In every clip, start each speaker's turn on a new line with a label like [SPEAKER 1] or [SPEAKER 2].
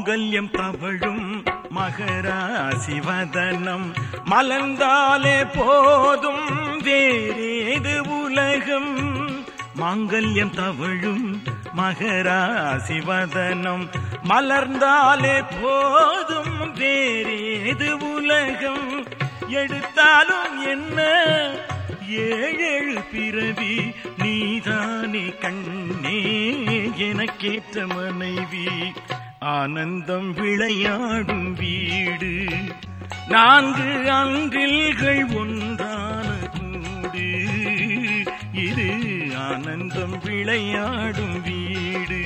[SPEAKER 1] மாங்கல்யம் தவழும் மகராசிவதனம் மலர்ந்தாலே போதும் வேறேது உலகம் மாங்கல்யம் தவழும் மகராசிவதனம் மலர்ந்தாலே போதும் வேறேது உலகம் எடுத்தாலும் என்ன ஏழேழு பிறவி நீதானே கண்ணே எனக்கேற்ற மனைவி ஆனந்தம் விளையாடும் வீடு நான்கு அன்றில்கள் ஒன்றான கூடு இது ஆனந்தம் விளையாடும் வீடு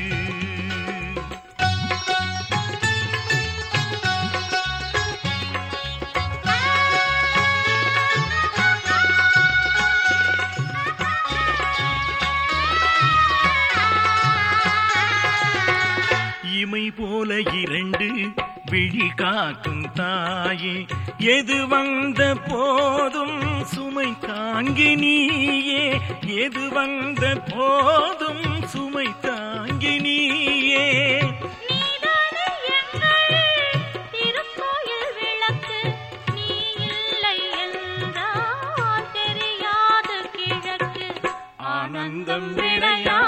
[SPEAKER 1] இமை போல இரண்டு விழி காக்கும் தாயே எது வந்த போதும் சுமை தாங்கி நீயே எது வந்த போதும் சுமை தாங்கி நீயே
[SPEAKER 2] நீதானே எங்கள் திருக்கோயில் விளக்கு நீ இல்லை என்றால் தெரியாது கிழக்கு
[SPEAKER 1] ஆனந்தம் விளையா